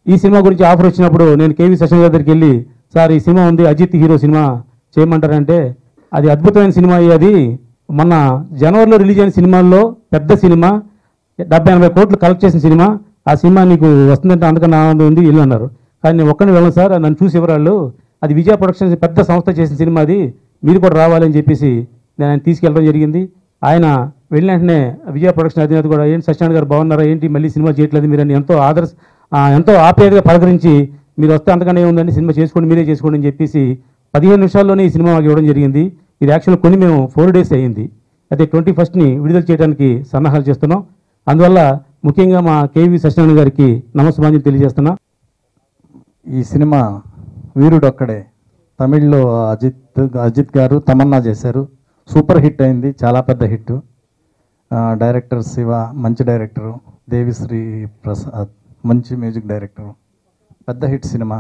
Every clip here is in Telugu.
ఈ సినిమా గురించి ఆఫర్ వచ్చినప్పుడు నేను కేవీ శశం గారి దగ్గరికి వెళ్ళి సార్ ఈ సినిమా ఉంది అజిత్ హీరో సినిమా చేయమంటారంటే అది అద్భుతమైన సినిమా అయ్యి అది మొన్న జనవరిలో రిలీజ్ అయిన సినిమాల్లో పెద్ద సినిమా డెబ్బై ఎనభై కోట్లు కలెక్ట్ చేసిన సినిమా ఆ సినిమా నీకు వస్తుందంటే అందుకని ఆనందం ఉంది ఇల్లు అన్నారు కానీ నేను ఒక్కడిని వెళ్ళను సార్ నన్ను చూసి ఎవరాళ్ళు అది విజయ ప్రొడక్షన్స్ పెద్ద సంస్థ చేసిన సినిమా అది మీరు కూడా రావాలని చెప్పేసి నేను ఆయన తీసుకెళ్ళడం జరిగింది ఆయన వెళ్ళిన వెంటనే విజయ ప్రొడక్షన్ అధినేత కూడా ఏంటి సత్యనారాయణ గారు బాగున్నారా ఏంటి మళ్ళీ సినిమా చేయట్లేదు మీరు అని ఎంతో ఆదర్శ ఆ, ఎంతో ఆప్యాయతగా పలకరించి మీరు వస్తే అంతకన్నా ఏముందండి సినిమా చేసుకోండి మీరే చేసుకోండి అని చెప్పేసి పదిహేను నిమిషాల్లోనే ఈ సినిమా మాకు ఇవ్వడం జరిగింది ఇది యాక్చువల్ కొని మేము ఫోర్ డేస్ అయ్యింది అయితే ట్వంటీ ఫస్ట్ని విడుదల చేయడానికి సన్నాహాలు చేస్తున్నాం అందువల్ల ముఖ్యంగా మా కేవీ సత్యనారాయణ గారికి నమస్కారం తెలియజేస్తున్నా ఈ సినిమా వీరుడొక్కడే తమిళ్లో అజిత్ అజిత్ గారు తమన్నా చేశారు సూపర్ హిట్ అయింది చాలా పెద్ద హిట్ డైరెక్టర్ శివ మంచి డైరెక్టరు దేవిశ్రీ ప్రసాద్ మంచి మ్యూజిక్ డైరెక్టరు పెద్ద హిట్ సినిమా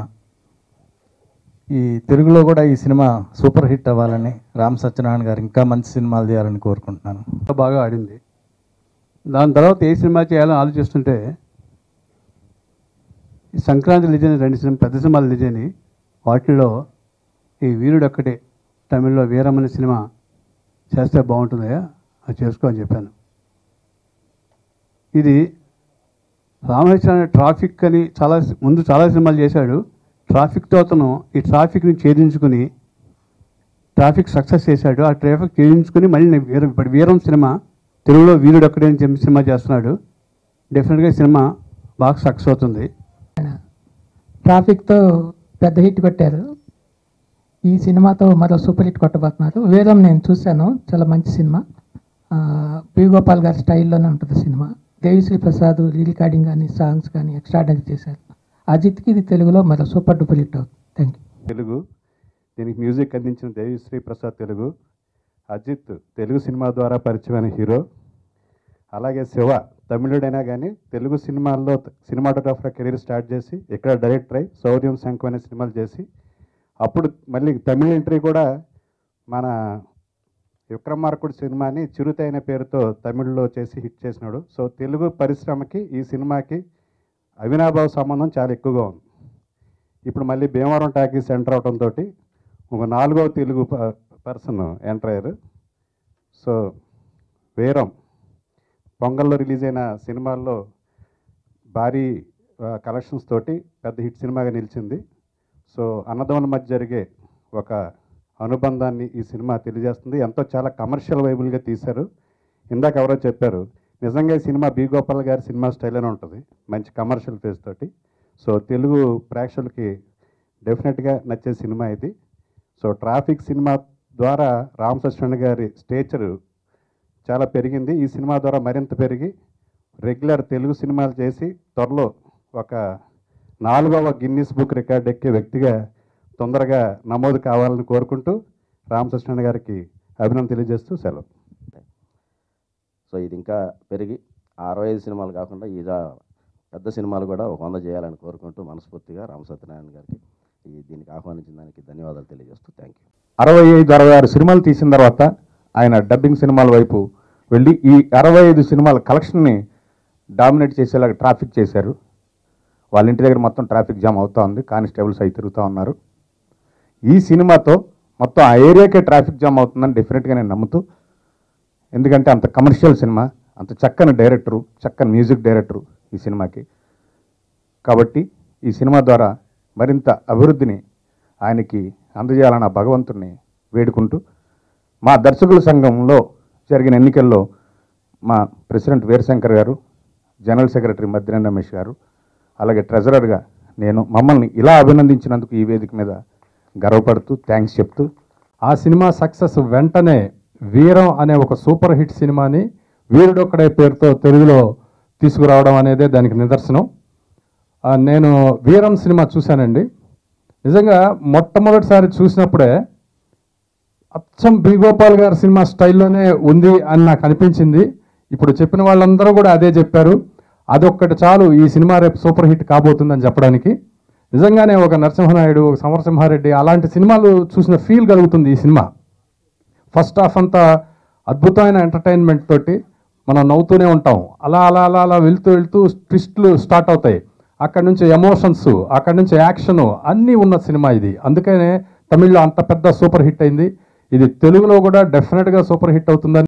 ఈ తెలుగులో కూడా ఈ సినిమా సూపర్ హిట్ అవ్వాలని రామ్ సత్యనారాయణ గారు ఇంకా మంచి సినిమాలు చేయాలని కోరుకుంటున్నాను బాగా ఆడింది దాని తర్వాత ఏ సినిమా చేయాలని ఆలోచిస్తుంటే ఈ సంక్రాంతి రిలీజ్ అయిన రెండు సినిమా పెద్ద సినిమాలు రిలీజ్ అయినాయి వాటిల్లో ఈ వీరుడు ఒక్కటే తమిళ్లో వీరమని సినిమా చేస్తే బాగుంటుందయ్యా అది చేసుకో అని చెప్పాను ఇది రామహృష్ణ ట్రాఫిక్ అని చాలా ముందు చాలా సినిమాలు చేశాడు ట్రాఫిక్తో అతను ఈ ట్రాఫిక్ని ఛేదించుకుని ట్రాఫిక్ సక్సెస్ చేశాడు ఆ ట్రాఫిక్ ఛేదించుకుని మళ్ళీ నేను వీరం ఇప్పుడు వీరం సినిమా తెలుగులో వీరుడు ఒక్కడే అని చెప్పి సినిమా చేస్తున్నాడు డెఫినెట్గా ఈ సినిమా బాగా సక్సెస్ అవుతుంది ట్రాఫిక్తో పెద్ద హిట్ కొట్టారు ఈ సినిమాతో మరో సూపర్ హిట్ కొట్టబోతున్నారు వీరం నేను చూశాను చాలా మంచి సినిమా ఆ, బి గోపాల్ గారి స్టైల్లోనే ఉంటుంది cinema Devi Sri Prasad re recording కానీ సాంగ్స్ కానీ ఎక్స్ట్రాడనరీ చేశారు అజిత్కి ఇది తెలుగులో మరో సూపర్ డూపర్ హిట్ అవుతుంది థ్యాంక్ యూ తెలుగు దీనికి మ్యూజిక్ అందించిన దేవిశ్రీ ప్రసాద్ తెలుగు అజిత్ తెలుగు సినిమా ద్వారా పరిచయమైన హీరో అలాగే శివ తమిళుడైనా కానీ తెలుగు సినిమాల్లో సినిమాటోగ్రాఫర్ కెరీర్ స్టార్ట్ చేసి ఇక్కడ డైరెక్టర్ అయి శౌర్యం శంఖం అనే సినిమాలు చేసి అప్పుడు మళ్ళీ తమిళ ఎంట్రీ కూడా మన విక్రమార్కుడు సినిమాని చిరుత అనే పేరుతో తమిళ్లో చేసి హిట్ చేసినాడు సో తెలుగు పరిశ్రమకి ఈ సినిమాకి అవినాభావ సంబంధం చాలా ఎక్కువగా ఉంది ఇప్పుడు మళ్ళీ భీమవరం టాకీస్ ఎంటర్ అవడంతో ఒక నాలుగవ తెలుగు ప- పర్సన్ ఎంటర్ అయ్యారు సో వీరం పొంగల్లో రిలీజ్ అయిన సినిమాల్లో భారీ కలెక్షన్స్ తోటి పెద్ద హిట్ సినిమాగా నిలిచింది సో అన్నదమ్ముల మధ్య జరిగే ఒక అనుబంధాన్ని ఈ సినిమా తెలియజేస్తుంది ఎంతో చాలా కమర్షియల్ వైబుల్గా తీశారు ఇందాక ఎవరో చెప్పారు నిజంగా ఈ సినిమా బి గోపాల్ గారి సినిమా స్టైల్లోనే ఉంటుంది మంచి కమర్షియల్ ఫేస్ తోటి సో తెలుగు ప్రేక్షకులకి డెఫినెట్గా నచ్చే సినిమా ఇది సో ట్రాఫిక్ సినిమా ద్వారా రామ్ సత్యనారాయణ గారి స్టేచరు చాలా పెరిగింది ఈ సినిమా ద్వారా మరింత పెరిగి రెగ్యులర్ తెలుగు సినిమాలు చేసి త్వరలో ఒక నాలుగవ గిన్నిస్ బుక్ రికార్డ్ ఎక్కే వ్యక్తిగా తొందరగా నమోదు కావాలని కోరుకుంటూ రామ్ సత్యనారాయణ గారికి అభినందన తెలియజేస్తూ సెలవు సో ఇది ఇంకా పెరిగి ఆ అరవై ఐదు సినిమాలు కాకుండా ఈ దా- పెద్ద సినిమాలు కూడా ఒక వంద చేయాలని కోరుకుంటూ మనస్ఫూర్తిగా రామ సత్యనారాయణ గారికి ఈ దీనికి ఆహ్వానించిన దానికి ధన్యవాదాలు తెలియజేస్తూ థ్యాంక్ యూ అరవై ఐదు అరవై ఆరు సినిమాలు తీసిన తర్వాత ఆయన డబ్బింగ్ సినిమాల వైపు వెళ్ళి ఈ అరవై ఐదు సినిమాల కలెక్షన్ని డామినేట్ చేసేలాగా ట్రాఫిక్ చేశారు వాళ్ళ ఇంటి దగ్గర మొత్తం ట్రాఫిక్ జామ్ అవుతా ఉంది కానిస్టేబుల్స్ అయి తిరుగుతూ ఉన్నారు ఈ సినిమాతో మొత్తం ఆ ఏరియాకే ట్రాఫిక్ జామ్ అవుతుందని డెఫినెట్గా నేను నమ్ముతూ ఎందుకంటే అంత కమర్షియల్ సినిమా అంత చక్కని డైరెక్టరు చక్కని మ్యూజిక్ డైరెక్టరు ఈ సినిమాకి కాబట్టి ఈ సినిమా ద్వారా మరింత అభివృద్ధిని ఆయనకి అందజేయాలన్న భగవంతుణ్ణి వేడుకుంటూ మా దర్శకుల సంఘంలో జరిగిన ఎన్నికల్లో మా ప్రెసిడెంట్ వీరశంకర్ గారు జనరల్ సెక్రటరీ మద్దిన రమేష్ గారు అలాగే ట్రెజరర్గా నేను మమ్మల్ని ఇలా అభినందించినందుకు ఈ వేదిక మీద గర్వపడుతూ థ్యాంక్స్ చెప్తూ ఆ సినిమా సక్సెస్ వెంటనే వీరం అనే ఒక సూపర్ హిట్ సినిమాని వీరుడొక్కడే పేరుతో తెలుగులో తీసుకురావడం అనేదే దానికి నిదర్శనం ఆ, నేను వీరం సినిమా చూశానండి నిజంగా మొట్టమొదటిసారి చూసినప్పుడే అచ్చం బి గోపాల్ గారి సినిమా స్టైల్లోనే ఉంది అని నాకు అనిపించింది ఇప్పుడు చెప్పిన వాళ్ళందరూ కూడా అదే చెప్పారు అదొక్కటి చాలు ఈ సినిమా రేపు సూపర్ హిట్ కాబోతుందని చెప్పడానికి నిజంగానే ఒక నరసింహనాయుడు ఒక సమరసింహారెడ్డి అలాంటి సినిమాలు చూసిన ఫీల్ కలుగుతుంది ఈ సినిమా ఫస్ట్ హాఫ్ అంతా అద్భుతమైన ఎంటర్టైన్మెంట్ తోటి మనం నవ్వుతూనే ఉంటాం అలా అలా అలా అలా వెళ్తూ వెళ్తూ ట్విస్ట్లు స్టార్ట్ అవుతాయి అక్కడ నుంచి ఎమోషన్స్ అక్కడ నుంచి యాక్షన్ అన్నీ ఉన్న సినిమా ఇది అందుకనే తమిళ్లో అంత పెద్ద సూపర్ హిట్ అయింది ఇది తెలుగులో కూడా డెఫినెట్గా సూపర్ హిట్ అవుతుందని